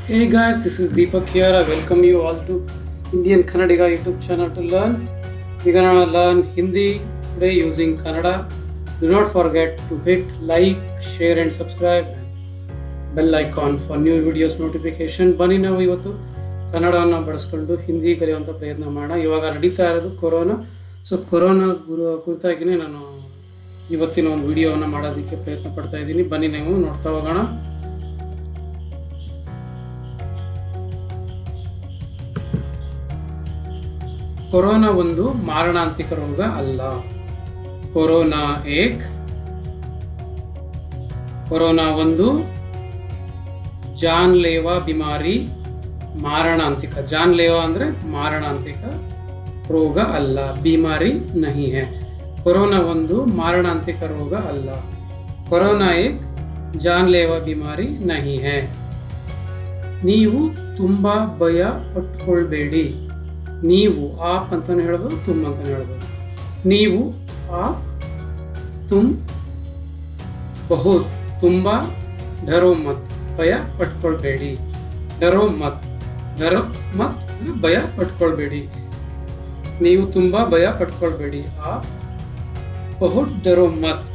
Hey guys, this is Deepak here. I welcome you all to Indian Kannadiga YouTube channel to learn. We're gonna learn Hindi today using Kannada. Do not forget to hit like, share and subscribe and bell icon for new videos notification. ಬನ್ನಿ ನಾವು ಇವತ್ತು ಕನ್ನಡವನ್ನು ಬಳಸ್ಕೊಂಡು ಹಿಂದಿ ಕಲಿಯುವಂಥ ಪ್ರಯತ್ನ ಮಾಡೋಣ ಇವಾಗ ನಡೀತಾ ಇರೋದು ಕೊರೋನಾ ಸೊ ಕೊರೋನಾ ಗುರು ಕುರಿತಾಗಿನೇ ನಾನು ಇವತ್ತಿನ ಒಂದು ವಿಡಿಯೋವನ್ನು ಮಾಡೋದಕ್ಕೆ ಪ್ರಯತ್ನ ಪಡ್ತಾ ಇದ್ದೀನಿ ಬನ್ನಿ ನೀವು ನೋಡ್ತಾ ಹೋಗೋಣ ಕೊರೋನಾ ಒಂದು ಮಾರಣಾಂತಿಕ ರೋಗ ಅಲ್ಲ ಕೊರೋನಾ ಏಕ್ ಕೊರೋನಾ ಒಂದು ಜಾನ್ಲೇವಾ ಬಿಮಾರಿ ಮಾರಣಾಂತಿಕ ಜಾನ್ಲೇವಾ ಅಂದ್ರೆ ಮಾರಣಾಂತಿಕ ರೋಗ ಅಲ್ಲ ಬಿಮಾರಿ ನಹಿ ಹೈ ಕೊರೋನಾ ಒಂದು ಮಾರಣಾಂತಿಕ ರೋಗ ಅಲ್ಲ ಕೊರೋನಾ ಏಕ್ ಜಾನ್ಲೇವಾ ಬಿಮಾರಿ ನಹಿ ಹೈ ನೀವು ತುಂಬಾ ಭಯ ಪಟ್ಕೊಳ್ಬೇಡಿ ನೀವು ಆಪ್ ಅಂತಾನೆ ಹೇಳ್ಬೋದು ತುಮ್ ಅಂತಾನೆ ಹೇಳ್ಬೋದು ನೀವು ಆಪ್ ತುಮ್ ಬಹುತ್ ತುಂಬ ಧರೋ ಮತ್ ಭಯ ಪಟ್ಕೊಳ್ಬೇಡಿ ಧರೋ ಮತ್ ಧರೋ ಮತ್ ಅಂದ್ರೆ ಭಯ ಪಟ್ಕೊಳ್ಬೇಡಿ ನೀವು ತುಂಬಾ ಭಯ ಪಟ್ಕೊಳ್ಬೇಡಿ ಆ ಬಹುತ್ ಧರೋ ಮತ್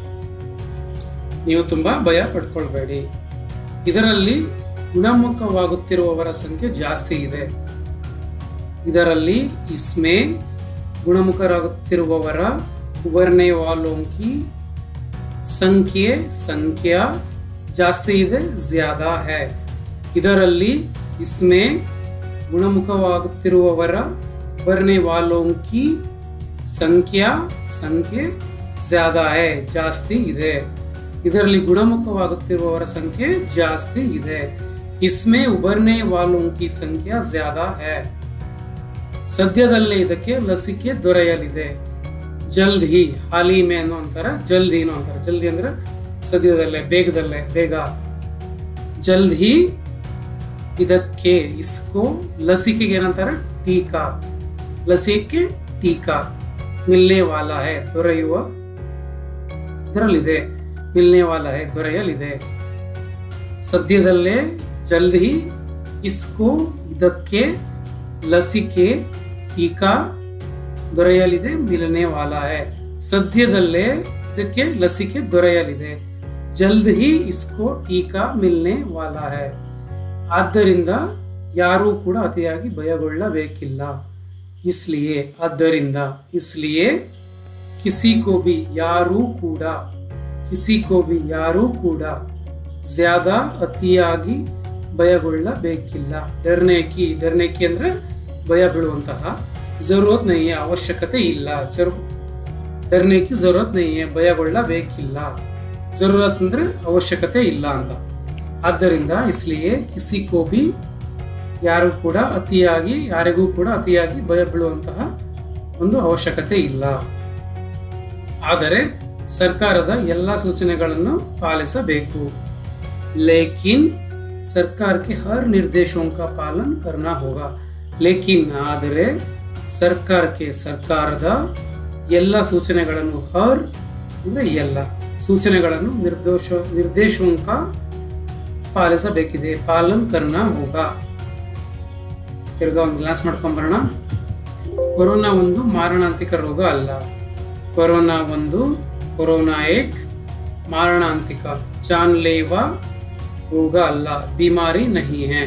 ನೀವು ತುಂಬಾ ಭಯ ಪಟ್ಕೊಳ್ಬೇಡಿ ಇದರಲ್ಲಿ ಗುಣಮುಖವಾಗುತ್ತಿರುವವರ ಸಂಖ್ಯೆ ಜಾಸ್ತಿ ಇದೆ ಇದರಲ್ಲಿ ಇಸ್ಮೆ ಗುಣಮುಖರಾಗುತ್ತಿರುವವರ ಉಬರ್ನೆ ವಾಲೋಂಕಿ ಸಂಖ್ಯೆ ಸಂಖ್ಯಾ ಜಾಸ್ತಿ ಇದೆ ಜ್ಯಾದಾ ಹೈ ಇದರಲ್ಲಿ ಇಸ್ಮೆ ಗುಣಮುಖವಾಗುತ್ತಿರುವವರ ಉಬರ್ನೆ ವಾಲೋಂಕಿ ಸಂಖ್ಯಾ ಸಂಖ್ಯೆ ಜ್ಯಾದಾ ಹೈ ಜಾಸ್ತಿ ಇದೆ ಇದರಲ್ಲಿ ಗುಣಮುಖವಾಗುತ್ತಿರುವವರ ಸಂಖ್ಯೆ ಜಾಸ್ತಿ ಇದೆ ಇಸ್ಮೆ ಉಬರ್ನೆ ವಾಲೋಂಕಿ ಸಂಖ್ಯಾ ಜ್ಯಾದಾ ಹೈ ಸದ್ಯದಲ್ಲೇ ಇದಕ್ಕೆ ಲಸಿಕೆ ದೊರೆಯಲಿದೆ ಜಲ್ದ್ ಹಿ ಹಾಲಿ ಮೇ ಅನ್ನೋ ಅಂತಾರ ಜಲ್ದ್ ಹಿನೋ ಅಂತಾರ ಜಲ್ದಿ ಅಂದ್ರೆ ಸದ್ಯದಲ್ಲೇ ಬೇಗದಲ್ಲೇ ಬೇಗ ಜಲ್ದ್ ಹಿ ಇದಕ್ಕೆ ಇಸ್ಕೋ ಲಸಿಕೆಗೆ ಏನಂತಾರ ಟೀಕಾ ಲಸಿಕೆ ಟೀಕಾ ಮಿಲ್ನೆ ವಾಲ ಹೈ ದೊರೆಯುವ ಇದರಲ್ಲಿದೆ ಮಿಲ್ನೆ ವಾಲ ಹೈ ದೊರೆಯಲಿದೆ ಸದ್ಯದಲ್ಲೇ ಜಲ್ದ್ ಹಿ ಇಸ್ಕೋ ಇದಕ್ಕೆ ಲಸಿಕೆ ಟೀಕಾ ದೊರೆಯಲಿದೆ ಮಿಲನೆ ವಾಲ ಹೈ ಸದ್ಯದಲ್ಲೇ ಇದಕ್ಕೆ ಲಸಿಕೆ ದೊರೆಯಲಿದೆ ಜಲ್ದ್ ಹಿ ಇಸ್ಕೋ ಟೀಕಾ ಮಿಲ್ನೆ ವಾಲ ಹೈ ಆದ್ದರಿಂದ ಯಾರೂ ಕೂಡ ಅತಿಯಾಗಿ ಭಯಗೊಳ್ಳಬೇಕಿಲ್ಲ ಇಸ್ಲಿಯೇ ಆದ್ದರಿಂದ ಇಸ್ಲಿಯೇ ಕಿಸಿ ಕೋ ಬಿ ಯಾರೂ ಕೂಡ ಕಿಸಿ ಕೋ ಬಿ ಯಾರೂ ಕೂಡ ಜ್ಯಾದಾ ಅತಿಯಾಗಿ ಭಯಗೊಳ್ಳಬೇಕಿಲ್ಲ ಡರ್ನೇಕಿ ಡರ್ನೇಕಿ ಅಂದ್ರೆ ಭಯ ಬೀಳುವಂತಹ ಜರೂರತ್ ನೈ ಅವಶ್ಯಕತೆ ಇಲ್ಲ ಜರು ಡರ್ನೇಕಿ ಜರೂರತ್ ನೈ ಭಯಗೊಳ್ಳಬೇಕಿಲ್ಲ ಜರೂರತ್ ಅಂದ್ರೆ ಅವಶ್ಯಕತೆ ಇಲ್ಲ ಅಂತ ಆದ್ದರಿಂದ ಇಸ್ಲಿಯೇ ಕಿಸಿ ಕೋಬಿ ಯಾರು ಕೂಡ ಅತಿಯಾಗಿ ಯಾರಿಗೂ ಕೂಡ ಅತಿಯಾಗಿ ಭಯ ಬೀಳುವಂತಹ ಒಂದು ಅವಶ್ಯಕತೆ ಇಲ್ಲ ಆದರೆ ಸರ್ಕಾರದ ಎಲ್ಲ ಸೂಚನೆಗಳನ್ನು ಪಾಲಿಸಬೇಕು ಲೇಕಿನ್ ಸರ್ಕಾರ ಕೆ ಹರ್ ನಿರ್ದೇಶೋं का ಪಾಲನ್ करना होगा ಲೇಕಿನ್ ಆದರೆ ಸರ್ಕಾರಕ್ಕೆ ಸರ್ಕಾರದ ಎಲ್ಲ ಸೂಚನೆಗಳನ್ನು ಹರ್ ಅಂದ್ರೆ ಎಲ್ಲ ಸೂಚನೆಗಳನ್ನು ನಿರ್ದೋಷ ನಿರ್ದೇಶೋಂಕ ಪಾಲಿಸಬೇಕಿದೆ ಪಾಲನ್ ಕರ್ನ ಹೋಗ ತಿರ್ಗಾ ಒಂದು ಗ್ಲಾಸ್ ಮಾಡ್ಕೊಂಬರೋಣ ಕೊರೋನಾ ಒಂದು ಮಾರಣಾಂತಿಕ ರೋಗ ಅಲ್ಲ ಕೊರೋನಾ ಒಂದು ಕೊರೋನಾ ಏಕ್ ಮಾರಣಾಂತಿಕ ಜಾನ್ಲೇವಾ ರೋಗ ಅಲ್ಲ ಬಿಮಾರಿ ನಹಿ ಹೈ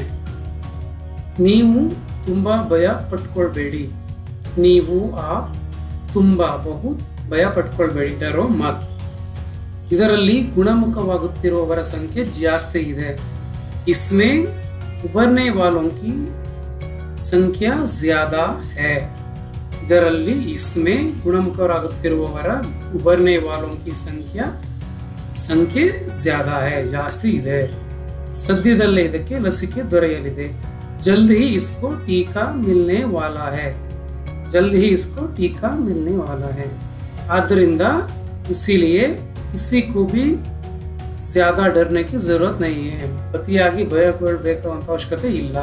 ನೀವು ತುಂಬಾ ಭಯ ಪಟ್ಕೊಳ್ಬೇಡಿ ನೀವು ಆ ತುಂಬಾ ಬಹುತ್ ಭಯ ಪಟ್ಕೊಳ್ಬೇಡಿ ಡರೋ ಮತ್ ಇದರಲ್ಲಿ ಗುಣಮುಖವಾಗುತ್ತಿರುವವರ ಸಂಖ್ಯೆ ಜಾಸ್ತಿ ಇದೆ ಇಸ್ಮೆ ಉಬರ್ನೆ ವಾಲೋಂಕಿ ಸಂಖ್ಯಾ ಜ್ಯಾದಾ ಹೈ ಇದರಲ್ಲಿ ಇಸ್ಮೆ ಗುಣಮುಖರಾಗುತ್ತಿರುವವರ ಉಬರ್ನೆ ವಾಲೋಂಕಿ ಸಂಖ್ಯಾ ಸಂಖ್ಯೆ ಜ್ಯಾದಾ ಹೈ ಜಾಸ್ತಿ ಇದೆ ಸದ್ಯದಲ್ಲೇ ಇದಕ್ಕೆ ಲಸಿಕೆ ದೊರೆಯಲಿದೆ ಜಲ್ದ್ ಹಿ ಇಸ್ಕೋ ಟೀಕಾ ಮಿಲ್ನೆ ವಾಲಾ ಹೈ ಜಲ್ದ್ ಹಿ ಇಸ್ಕೋ ಟೀಕಾ ಮಿಲ್ನೆ ವಾಲಾ ಹೈ ಆದ್ದರಿಂದ ಇಸಿಲಿಯೇ ಕಿಸಿ को भी ज्यादा डरने की जरूरत नहीं है ಅತಿಯಾಗಿ ಭಯಗೊಳ್ಳಬೇಕಾದಂತ ಅವಶ್ಯಕತೆ ಇಲ್ಲ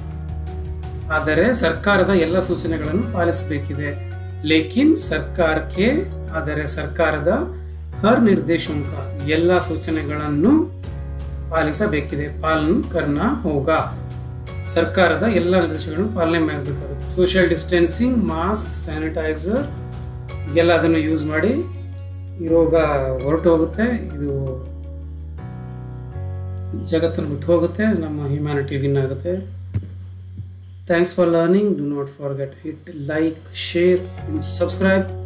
ಆದರೆ ಸರ್ಕಾರದ ಎಲ್ಲ ಸೂಚನೆಗಳನ್ನು ಪಾಲಿಸಬೇಕಿದೆ ಲೇಕಿನ್ ಸರ್ಕಾರಕ್ಕೆ ಆದರೆ ಸರ್ಕಾರದ ಹರ್ ನಿರ್ದೇಶಾಂಕ ಎಲ್ಲ ಸೂಚನೆಗಳನ್ನು ಪಾಲಿಸಬೇಕಿದೆ ಪಾಲನ್ ಕರ್ನ ಹೋಗ ಸರ್ಕಾರದ ಎಲ್ಲ ನಿರ್ದೇಶನಗಳನ್ನು ಪಾಲನೆ ಮಾಡಬೇಕಾಗುತ್ತೆ ಸೋಷಿಯಲ್ ಡಿಸ್ಟೆನ್ಸಿಂಗ್ ಮಾಸ್ಕ್ ಸ್ಯಾನಿಟೈಸರ್ ಎಲ್ಲ ಅದನ್ನು ಯೂಸ್ ಮಾಡಿ ಈ ರೋಗ ಹೊರಟು ಹೋಗುತ್ತೆ ಇದು ಜಗತ್ತನ್ನು ಬಿಟ್ಟು ಹೋಗುತ್ತೆ ನಮ್ಮ ಹ್ಯುಮ್ಯಾನಿಟಿ ವಿನ್ ಆಗುತ್ತೆ thanks for learning do not forget hit like share and subscribe